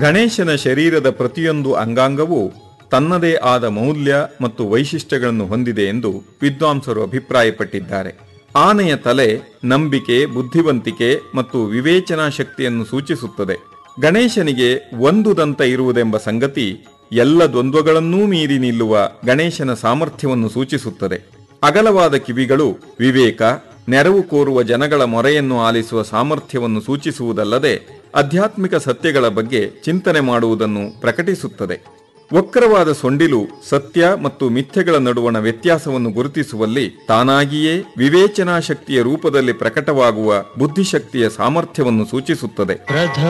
ಗಣೇಶನ ಶರೀರದ ಪ್ರತಿಯೊಂದು ಅಂಗಾಂಗವೂ ತನ್ನದೇ ಆದ ಮೌಲ್ಯ ಮತ್ತು ವೈಶಿಷ್ಟ್ಯಗಳನ್ನು ಹೊಂದಿದೆ ಎಂದು ವಿದ್ವಾಂಸರು ಅಭಿಪ್ರಾಯಪಟ್ಟಿದ್ದಾರೆ ಆನೆಯ ತಲೆ ನಂಬಿಕೆ ಬುದ್ಧಿವಂತಿಕೆ ಮತ್ತು ವಿವೇಚನಾ ಶಕ್ತಿಯನ್ನು ಸೂಚಿಸುತ್ತದೆ ಗಣೇಶನಿಗೆ ಒಂದು ದಂತ ಇರುವುದೆಂಬ ಸಂಗತಿ ಎಲ್ಲ ದ್ವಂದ್ವಗಳನ್ನೂ ಮೀರಿ ನಿಲ್ಲುವ ಗಣೇಶನ ಸಾಮರ್ಥ್ಯವನ್ನು ಸೂಚಿಸುತ್ತದೆ ಅಗಲವಾದ ಕಿವಿಗಳು ವಿವೇಕ ನೆರವು ಕೋರುವ ಜನಗಳ ಮೊರೆಯನ್ನು ಆಲಿಸುವ ಸಾಮರ್ಥ್ಯವನ್ನು ಸೂಚಿಸುವುದಲ್ಲದೆ ಆಧ್ಯಾತ್ಮಿಕ ಸತ್ಯಗಳ ಬಗ್ಗೆ ಚಿಂತನೆ ಮಾಡುವುದನ್ನು ಪ್ರಕಟಿಸುತ್ತದೆ ವಕ್ರವಾದ ಸೊಂಡಿಲು ಸತ್ಯ ಮತ್ತು ಮಿಥ್ಯೆಗಳ ನಡುವಣ ವ್ಯತ್ಯಾಸವನ್ನು ಗುರುತಿಸುವಲ್ಲಿ ತಾನಾಗಿಯೇ ವಿವೇಚನಾ ಶಕ್ತಿಯ ರೂಪದಲ್ಲಿ ಪ್ರಕಟವಾಗುವ ಬುದ್ಧಿಶಕ್ತಿಯ ಸಾಮರ್ಥ್ಯವನ್ನು ಸೂಚಿಸುತ್ತದೆ ಪ್ರಥಮ